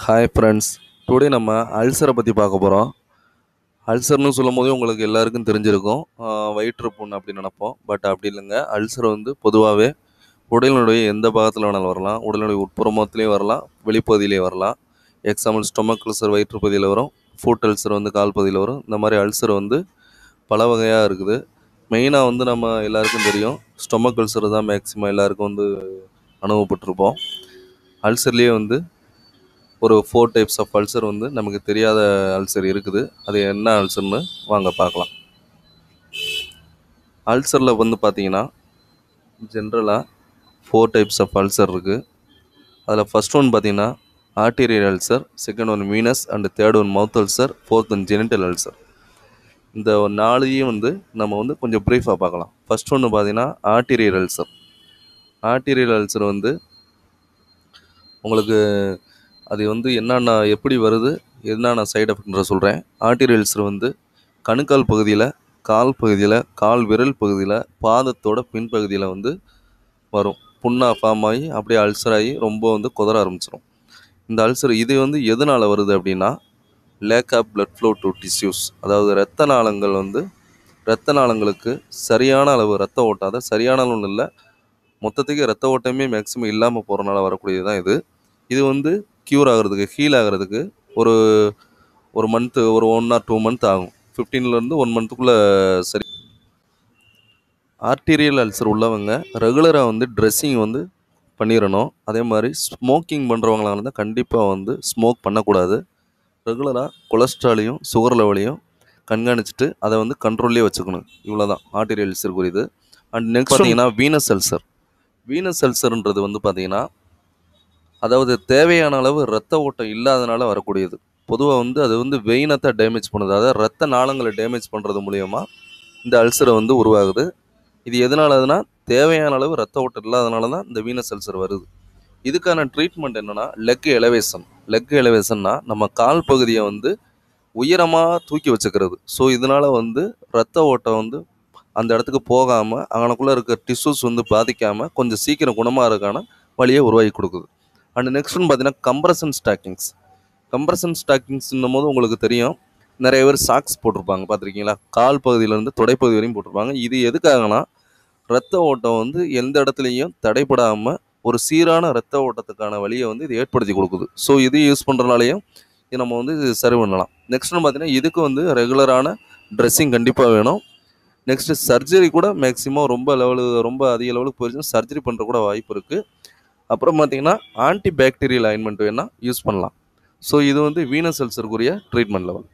hi friends today நம்ம அல்சரை பற்றி பார்க்க போகிறோம் அல்சர்னு சொல்லும் போதே உங்களுக்கு எல்லாருக்கும் தெரிஞ்சிருக்கும் ஆஹ் வயிற்று புண் அப்படின்னு நினைப்போம் பட் அப்படி இல்லைங்க அல்சர் வந்து பொதுவாகவே உடலினுடைய எந்த பாகத்தில் வேணாலும் வரலாம் உடலினுடைய உட்புறமத்துலேயும் வரலாம் வெளிப்பகுதியிலையும் வரலாம் எக்ஸாம்பிள் ஸ்டொமக் அல்சர் வயிற்று பகுதியில் வரும் ஃபுட் அல்சர் வந்து கால் பகுதியில் வரும் இந்த மாதிரி அல்சர் வந்து பல வகையாக இருக்குது மெயினாக வந்து நம்ம எல்லாருக்கும் தெரியும் ஸ்டொமக் அல்சர் தான் மேக்ஸிமம் எல்லாருக்கும் வந்து அனுபவப்பட்டிருப்போம் அல்சர்லேயே வந்து ஒரு ஃபோர் டைப்ஸ் ஆஃப் அல்சர் வந்து நமக்கு தெரியாத அல்சர் இருக்குது அது என்ன அல்சர்னு வாங்க பார்க்கலாம் அல்சரில் வந்து பார்த்தீங்கன்னா ஜென்ரலாக ஃபோர் டைப்ஸ் ஆஃப் அல்சர் இருக்குது அதில் ஃபர்ஸ்ட் ஒன் பார்த்தீங்கன்னா arterial ulcer second one venous and third one mouth ulcer fourth one genital ulcer இந்த நாளையும் வந்து நம்ம வந்து கொஞ்சம் ப்ரீஃபாக பார்க்கலாம் ஃபர்ஸ்ட் ஒன்று பார்த்தீங்கன்னா ஆர்டீரியல் அல்சர் ஆர்டீரியல் அல்சர் வந்து உங்களுக்கு அது வந்து என்னென்ன எப்படி வருது என்னென்ன சைடு எஃபெக்ட்ன்ற சொல்கிறேன் ஆர்டிரியல்ஸர் வந்து கணுக்கால் பகுதியில் கால் பகுதியில் கால் விரல் பகுதியில் பாதத்தோட பின்பகுதியில் வந்து வரும் புண்ணா ஃபார்ம் ஆகி அப்படியே அல்சர் ஆகி ரொம்ப வந்து குதற ஆரம்பிச்சிடும் இந்த அல்சர் இது வந்து எதனால் வருது அப்படின்னா lack of blood flow to tissues அதாவது இரத்த நாளங்கள் வந்து இரத்த நாளங்களுக்கு சரியான அளவு ரத்த ஓட்டம் அதாவது சரியான அளவு இல்லை மொத்தத்துக்கு ரத்த ஓட்டமே மேக்ஸிமம் இல்லாமல் போகிறனால வரக்கூடியது தான் இது இது வந்து க்யூர் ஆகிறதுக்கு ஹீல் ஆகிறதுக்கு ஒரு ஒரு மந்த்து ஒரு ஒன் ஆர் டூ மந்த் ஆகும் ஃபிஃப்டீன்லேருந்து ஒன் மந்த்துக்குள்ளே சரி ஆர்டீரியல் அல்சர் உள்ளவங்க ரெகுலராக வந்து ட்ரெஸ்ஸிங் வந்து பண்ணிடணும் அதே மாதிரி ஸ்மோக்கிங் பண்ணுறவங்களாக இருந்தால் கண்டிப்பாக வந்து ஸ்மோக் பண்ணக்கூடாது ரெகுலராக கொலஸ்ட்ராலையும் சுகர் லெவலையும் கண்காணிச்சுட்டு அதை வந்து கண்ட்ரோல்லே வச்சுக்கணும் இவ்வளோ தான் ஆர்டீரியல் அல்சர் குறித்து அண்ட் நெக்ஸ்ட் பார்த்தீங்கன்னா வீனஸ் அல்சர் வீனஸ் அல்சர்ன்றது வந்து பார்த்தீங்கன்னா அதாவது தேவையான அளவு ரத்த ஓட்டம் இல்லாதனால வரக்கூடியது பொதுவாக வந்து அது வந்து வெயினத்தை டேமேஜ் பண்ணுது அதாவது ரத்த நாளங்களை டேமேஜ் பண்ணுறது மூலியமா இந்த அல்சரை வந்து உருவாகுது இது எதனாலதுன்னா தேவையான அளவு ரத்த ஓட்டம் இல்லாதனால தான் இந்த வீனஸ் அல்சர் வருது இதுக்கான ட்ரீட்மெண்ட் என்னன்னா லெக் எலவேஷன் லெக் எலவேஷன்னா நம்ம கால் பகுதியை வந்து உயரமாக தூக்கி வச்சுக்கிறது ஸோ இதனால் வந்து ரத்த ஓட்டம் வந்து அந்த இடத்துக்கு போகாமல் அங்கனக்குள்ளே இருக்க டிஷ்யூஸ் வந்து பாதிக்காமல் கொஞ்சம் சீக்கிரம் குணமாக இருக்கான வழியை உருவாக்கி கொடுக்குது அண்ட் நெக்ஸ்ட் ஒன்று பார்த்தீங்கன்னா கம்ப்ரஷன் ஸ்டாக்கிங்ஸ் கம்ப்ரஷன் ஸ்டாக்கிங்ஸ்னும் போது உங்களுக்கு தெரியும் நிறைய பேர் சாக்ஸ் போட்டிருப்பாங்க பார்த்துருக்கீங்களா கால் பகுதியிலேருந்து தொடைப்பகுதி வரையும் போட்டிருப்பாங்க இது எதுக்காகனா ரத்த ஓட்டம் வந்து எந்த இடத்துலையும் தடைப்படாமல் ஒரு சீரான ரத்த ஓட்டத்துக்கான வழியை வந்து இது ஏற்படுத்தி கொடுக்குது ஸோ இது யூஸ் பண்ணுறனாலையும் இது நம்ம வந்து இது சரி பண்ணலாம் நெக்ஸ்ட் பார்த்தீங்கன்னா இதுக்கு வந்து ரெகுலரான ட்ரெஸ்ஸிங் கண்டிப்பாக வேணும் நெக்ஸ்ட்டு சர்ஜரி கூட மேக்ஸிமம் ரொம்ப லெவலு ரொம்ப அதிக லெவலுக்கு போயிடுச்சுன்னா சர்ஜரி பண்ணுற கூட வாய்ப்பு இருக்குது அப்புறம் பார்த்தீங்கன்னா ஆன்டி பாக்டீரியல் அயன்மெண்ட் வேணால் யூஸ் பண்ணலாம் ஸோ இது வந்து வீனஸ் அல்சருக்குரிய ட்ரீட்மெண்ட் லெவல்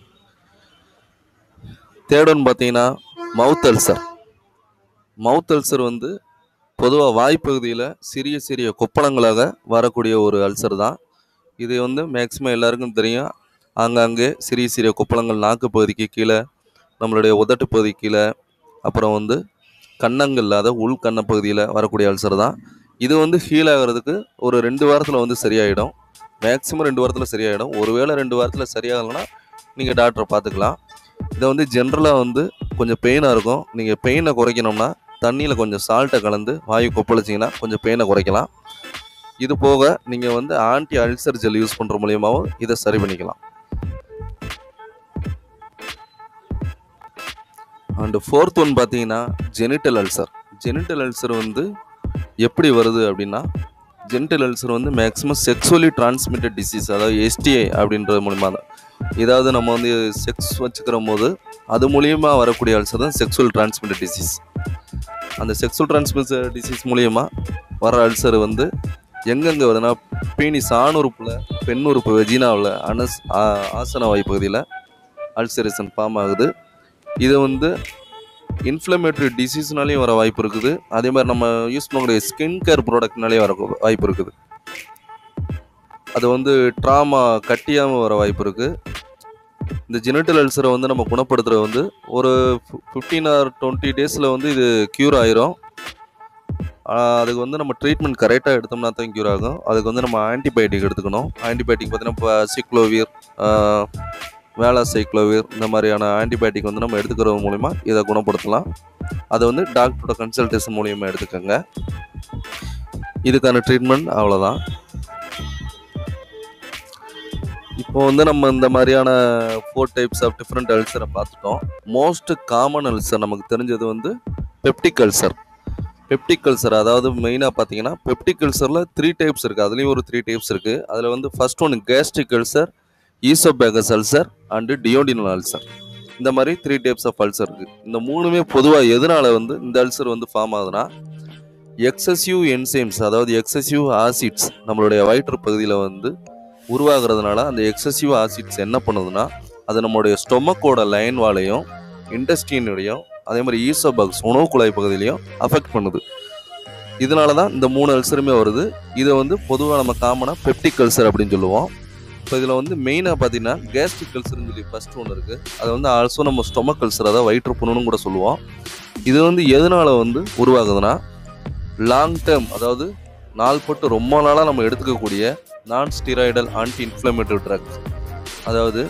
தேர்ட் ஒன் பார்த்தீங்கன்னா மவுத் அல்சர் மவுத் அல்சர் வந்து பொதுவாக வாய்ப்பகுதியில் சிறிய சிறிய கொப்பளங்களாக வரக்கூடிய ஒரு அல்சர் தான் இது வந்து மேக்ஸிமம் எல்லாருக்கும் தெரியும் ஆங்காங்கே சிறிய சிறிய கொப்பளங்கள் நாக்கு பகுதிக்கு கீழே நம்மளுடைய உதட்டு பகுதி கீழே அப்புறம் வந்து கன்னங்கள் இல்லாத உள் கண்ண பகுதியில் வரக்கூடிய அல்சர் தான் இது வந்து ஹீல் ஆகிறதுக்கு ஒரு ரெண்டு வாரத்தில் வந்து சரியாயிடும் மேக்ஸிமம் ரெண்டு வாரத்தில் சரியாயிடும் ஒருவேளை ரெண்டு வாரத்தில் சரியாகலைன்னா நீங்கள் டாக்டரை பார்த்துக்கலாம் இதை வந்து ஜென்ரலாக வந்து கொஞ்சம் பெயினாக இருக்கும் நீங்கள் பெயினை குறைக்கணும்னா தண்ணியில் கொஞ்சம் சால்ட்டை கலந்து வாயு கொப்பளிச்சிங்கன்னா கொஞ்சம் பெயினை குறைக்கலாம் இது போக நீங்கள் வந்து ஆன்டி அல்சர் ஜெல் யூஸ் பண்ணுற மூலியமாகவும் இதை சரி பண்ணிக்கலாம் அண்டு ஃபோர்த் ஒன் பார்த்தீங்கன்னா ஜெனிட்டல் அல்சர் ஜெனிட்டல் அல்சர் வந்து எப்படி வருது அப்படின்னா ஜெனிட்டல் அல்சர் வந்து மேக்ஸிமம் செக்ஸுவலி டிரான்ஸ்மிட்டட் டிசீஸ் அதாவது எஸ்டிஐ அப்படின்றது மூலிமா தான் ஏதாவது நம்ம வந்து செக்ஸ் வச்சுக்கிற போது அது மூலியமாக வரக்கூடிய அல்சர் தான் செக்ஸுவல் டிரான்ஸ்மிட்டட் டிசீஸ் அந்த செக்ஸுவல் டிரான்ஸ்மிட்டட் டிசீஸ் மூலியமா வர அல்சர் வந்து எங்கெங்கே வருதுன்னா பீனிஸ் ஆண் உறுப்பில் பெண் உறுப்பு வெஜினாவில் அனஸ் ஆ- ஆசன வாய் பகுதியில் அல்சரேஷன் ஃபார்ம் ஆகுது இது வந்து இன்ஃப்ளமேட்டரி டிசீஸ்னாலேயும் வர வாய்ப்பு இருக்குது அதே மாதிரி நம்ம யூஸ் பண்ணக்கூடிய ஸ்கின் கேர் ப்ராடக்ட்னாலேயும் வர வாய்ப்பு இருக்குது அது வந்து ட்ராமா கட்டியாமல் வர வாய்ப்பு இருக்குது இந்த ஜெனிட்டல் அல்சரை வந்து நம்ம குணப்படுத்துறது வந்து ஒரு ஃபிஃப்டீன் ஆர் டுவெண்ட்டி டேஸில் வந்து இது க்யூர் ஆயிரும் ஆஹ் அதுக்கு வந்து நம்ம ட்ரீட்மெண்ட் கரெக்டாக எடுத்தோம்னா தான் க்யூர் ஆகும் அதுக்கு வந்து நம்ம ஆன்டிபயோட்டிக் எடுத்துக்கணும் ஆன்டிபயோட்டிக் பார்த்தீங்கன்னா இப்போ சிக்ளோவியர் வேளா சைக்ளோவிர் இந்த மாதிரியான ஆன்டிபயோட்டிக் வந்து நம்ம எடுத்துக்கிறது மூலிமா இதை குணப்படுத்தலாம் அதை வந்து டாக்டரோட கன்சல்டேஷன் மூலியமாக எடுத்துக்கோங்க இதுக்கான ட்ரீட்மெண்ட் அவ்வளோதான் இப்போ வந்து நம்ம இந்த மாதிரியான ஃபோர் டைப்ஸ் ஆஃப் டிஃப்ரெண்ட் அல்சரை பார்த்துட்டோம் மோஸ்ட் காமன் அல்சர் நமக்கு தெரிஞ்சது வந்து பெப்டிக் அல்சர் பெப்டிக் அல்சர் அதாவது மெயினாக பார்த்தீங்கன்னா பெப்டிக் அல்சரில் த்ரீ டைப்ஸ் இருக்குது அதுலேயும் ஒரு த்ரீ டைப்ஸ் இருக்குது அதில் வந்து ஃபர்ஸ்ட் ஒன்று gastric ulcer oesophagus ulcer and duodenal ulcer இந்த மாதிரி த்ரீ டைப்ஸ் ஆஃப் அல்சர் இருக்குது இந்த மூணுமே பொதுவாக எதனால வந்து இந்த அல்சர் வந்து ஃபார்ம் ஆகுதுன்னா எக்ஸசிவ் என்சைம்ஸ் அதாவது எக்ஸசிவ் ஆசிட்ஸ் நம்மளுடைய வயிற்று பகுதியில் வந்து உருவாகிறதுனால அந்த எக்ஸசிவ் ஆசிட்ஸ் என்ன பண்ணுதுன்னா அது நம்மளுடைய ஸ்டொமக்கோட லைன் வாலையும் இண்டஸ்ட்ரியினுடையும் அதே மாதிரி ஈசோபாக்ஸ் உணவு குழாய் பகுதியிலையும் அஃபெக்ட் பண்ணுது இதனால தான் இந்த மூணு அல்சருமே வருது இதை வந்து பொதுவாக நம்ம காமனாக பெப்டிக் அல்சர் அப்படின்னு சொல்லுவோம் இப்போ இதில் வந்து மெயினாக பார்த்தீங்கன்னா கேஸ்ட்ரிக் அல்சர்னு சொல்லி ஃபர்ஸ்ட் ஒன்று இருக்குது அது வந்து ஆல்சோ நம்ம ஸ்டொமக் அல்சர் அதாவது வயிற்று புண்ணுன்னு கூட சொல்லுவோம் இது வந்து எதனால வந்து உருவாகுதுன்னா லாங் டேர்ம் அதாவது நாள்பட்டு ரொம்ப நாளாக நம்ம எடுத்துக்கக்கூடிய நான் ஸ்டிராய்டல் ஆன்டி இன்ஃப்ளமேட்டரி ட்ரக்ஸ் அதாவது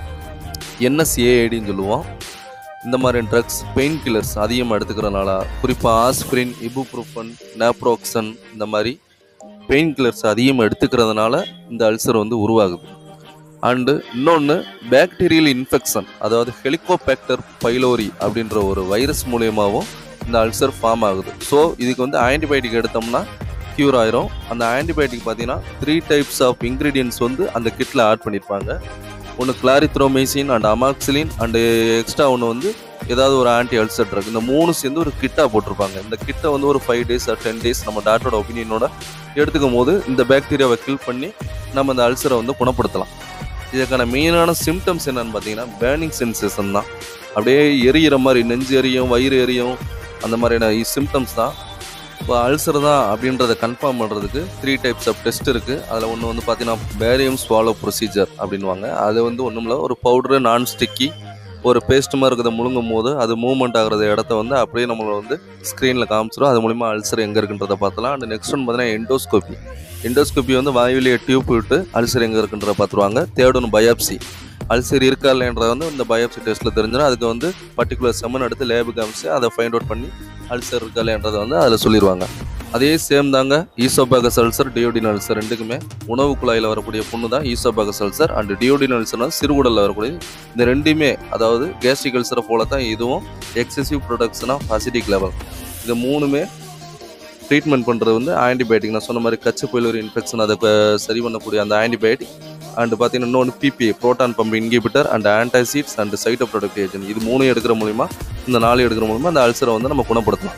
என்எஸ்ஏஐடின்னு சொல்லுவோம் இந்த மாதிரி ட்ரக்ஸ் பெயின் கில்லர்ஸ் அதிகமாக எடுத்துக்கிறனால குறிப்பாக ஆஸ்பிரின் இபுப்ரூஃபன் நேப்ரோக்சன் இந்த மாதிரி பெயின் கில்லர்ஸ் அதிகமாக எடுத்துக்கிறதுனால இந்த அல்சர் வந்து உருவாகுது அண்டு இன்னொன்று பாக்டீரியல் இன்ஃபெக்ஷன் அதாவது ஹெலிகோபேக்டர் பைலோரி அப்படின்ற ஒரு வைரஸ் மூலியமாகவும் இந்த அல்சர் ஃபார்ம் ஆகுது ஸோ இதுக்கு வந்து ஆன்டிபயோட்டிக் எடுத்தோம்னா க்யூர் ஆயிரும் அந்த ஆன்டிபயோட்டிக் பார்த்தீங்கன்னா த்ரீ டைப்ஸ் ஆஃப் இன்க்ரீடியன்ஸ் வந்து அந்த கிட்டில் ஆட் பண்ணியிருப்பாங்க ஒன்று clarithromycin and amoxicillin and extra ஒன்று வந்து ஏதாவது ஒரு ஆன்டி அல்சர் ட்ரக் இந்த மூணு சேர்ந்து ஒரு கிட்டாக போட்டிருப்பாங்க இந்த கிட்டை வந்து ஒரு five days or ten days நம்ம டாக்டரோட ஒப்பீனியனோட எடுத்துக்கும் போது இந்த பாக்டீரியாவை கில் பண்ணி நம்ம இந்த அல்சரை வந்து குணப்படுத்தலாம் இதுக்கான மெயினான சிம்டம்ஸ் என்னன்னு பார்த்தீங்கன்னா பேர்னிங் சென்சேஷன் தான் அப்படியே எரியிற மாதிரி நெஞ்சு எரியும் வயிறு எரியும் அந்த மாதிரியான சிம்டம்ஸ் தான் இப்போ அல்சர் தான் அப்படின்றத கன்ஃபார்ம் பண்ணுறதுக்கு த்ரீ டைப்ஸ் ஆஃப் டெஸ்ட் இருக்குது அதில் ஒன்று வந்து பார்த்தீங்கன்னா பேரியம் ஸ்வாலோ ப்ரொசீஜர் அப்படின்வாங்க அது வந்து ஒன்றும் இல்லை ஒரு பவுடரு நான் ஸ்டிக்கி ஒரு பேஸ்ட் மாதிரி இருக்கிறத முழுங்கும் போது அது மூவ்மெண்ட் ஆகுற இடத்த வந்து அப்படியே நம்மளை வந்து ஸ்க்ரீனில் காமிச்சிடும் அது மூலிமா அல்சர் எங்கே இருக்குன்றத பார்த்தலாம் அண்ட் நெக்ஸ்ட் ஒன் பார்த்தீங்கன்னா எண்டோஸ்கோபி எண்டோஸ்கோபி வந்து வாயுவிலேயே டியூப் விட்டு அல்சர் எங்கே இருக்குன்றத பார்த்துருவாங்க தேர்ட் ஒன்று பயாப்சி அல்சர் இருக்கா இல்லைன்றத வந்து இந்த பயாப்சி டெஸ்ட்டில் தெரிஞ்சிடும் அதுக்கு வந்து பர்டிகுலர் செமன் எடுத்து லேபு காமிச்சு அதை ஃபைண்ட் அவுட் பண்ணி அல்சர் இருக்கா இல்லைன்றதை வந்து அதில் சொல்லிடுவாங்க அதே சேம் தாங்க ஈசோபாகஸ் அல்சர் டியோடின் அல்சர் ரெண்டுக்குமே உணவு குழாயில் வரக்கூடிய புண்ணு தான் ஈசோபாகஸ் அல்சர் அண்ட் டியோடின் அல்சர்னா சிறுகுடலில் வரக்கூடிய இந்த ரெண்டுமே அதாவது கேஸ்ட்ரிக் அல்சரை போல தான் இதுவும் excessive production of acidic level இது மூணுமே ட்ரீட்மெண்ட் பண்ணுறது வந்து ஆன்டிபயோட்டிக் நான் சொன்ன மாதிரி கச்சு பயிலூர் இன்ஃபெக்ஷன் அதை க- சரி பண்ணக்கூடிய அந்த ஆன்டிபயோட்டிக் அண்ட் பார்த்தீங்கன்னா இன்னொன்று PPA proton pump inhibitor and antacids and cyto product agent இது மூணு எடுக்கிற மூலிமா இந்த நாலு எடுக்கிற மூலிமா அந்த அல்சரை வந்து நம்ம குணப்படுத்தலாம்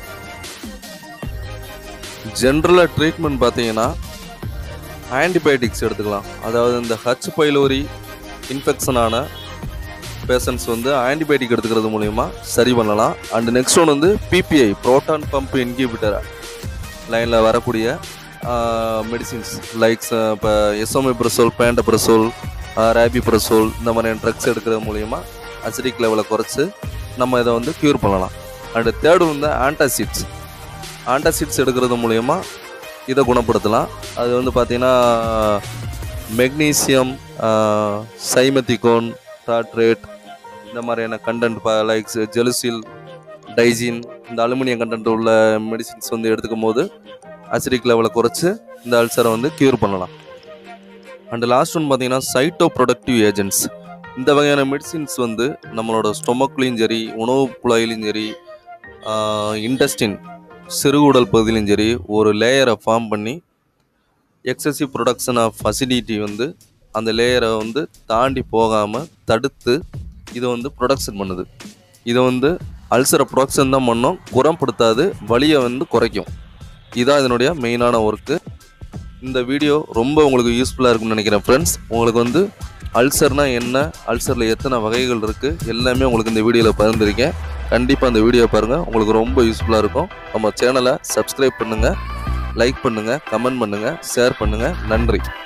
ஜென்ரலாக ட்ரீட்மெண்ட் பார்த்தீங்கன்னா ஆன்டிபயோட்டிக்ஸ் எடுத்துக்கலாம் அதாவது இந்த ஹச் பைலோரி இன்ஃபெக்ஷனான பேஷண்ட்ஸ் வந்து ஆன்டிபயோட்டிக் எடுத்துக்கிறது மூலிமா சரி பண்ணலாம் அண்ட் நெக்ஸ்ட் ஒன் வந்து பிபிஐ ப்ரோட்டான் பம்ப் இன்கிபிட்டர் லைனில் வரக்கூடிய மெடிசின்ஸ் லைக்ஸ் இப்போ எசோமிப்ரசோல் பேண்டப்ரசோல் ரேபிப்ரசோல் இந்த மாதிரியான ட்ரக்ஸ் எடுக்கிறது மூலிமா அசிடிக் லெவலை குறைச்சி நம்ம இதை வந்து க்யூர் பண்ணலாம் அண்ட் தேர்டு வந்து ஆன்டாசிட்ஸ் ஆன்டாசிட்ஸ் எடுக்கிறது மூலயமா இதை குணப்படுத்தலாம் அது வந்து பார்த்திங்கன்னா மெக்னீசியம் சைமத்திகோன் டாட்ரேட் இந்த மாதிரியான கண்டென்ட் லைக்ஸ் ஜெலுசில் டைஜின் இந்த அலுமினியம் கண்டென்ட் உள்ள மெடிசின்ஸ் வந்து எடுத்துக்கும் போது அசிடிக் லெவலை குறைச்சி இந்த அல்சரை வந்து க்யூர் பண்ணலாம் அண்ட் லாஸ்ட் ஒன் பார்த்தீங்கன்னா சைட்டோ ப்ரொடக்டிவ் ஏஜென்ட்ஸ் இந்த வகையான மெடிசின்ஸ் வந்து நம்மளோட ஸ்டொமக்லேயும் சரி உணவு குழாயிலையும் சரி இன்டஸ்டின் சிறுகுடல் பகுதியிலும் சரி ஒரு லேயரை ஃபார்ம் பண்ணி எக்ஸசிவ் ப்ரொடக்ஷன் ஆஃப் அசிடிட்டி வந்து அந்த லேயரை வந்து தாண்டி போகாமல் தடுத்து இதை வந்து ப்ரொடக்ஷன் பண்ணுது இதை வந்து அல்சரை ப்ரொடக்ஷன் தான் பண்ணும் குணப்படுத்தாது வலியை வந்து குறைக்கும் இதான் இதனுடைய மெயினான ஒர்க்கு இந்த வீடியோ ரொம்ப உங்களுக்கு யூஸ்ஃபுல்லாக இருக்கும்னு நினைக்கிறேன் ஃப்ரெண்ட்ஸ் உங்களுக்கு வந்து அல்சர்னால் என்ன அல்சரில் எத்தனை வகைகள் இருக்குது எல்லாமே உங்களுக்கு இந்த வீடியோவில் பகிர்ந்துருக்கேன் கண்டிப்பாக அந்த வீடியோ பாருங்கள் உங்களுக்கு ரொம்ப யூஸ்ஃபுல்லாக இருக்கும் நம்ம சேனலை சப்ஸ்கிரைப் பண்ணுங்கள் லைக் பண்ணுங்கள் கமெண்ட் பண்ணுங்கள் ஷேர் பண்ணுங்கள் நன்றி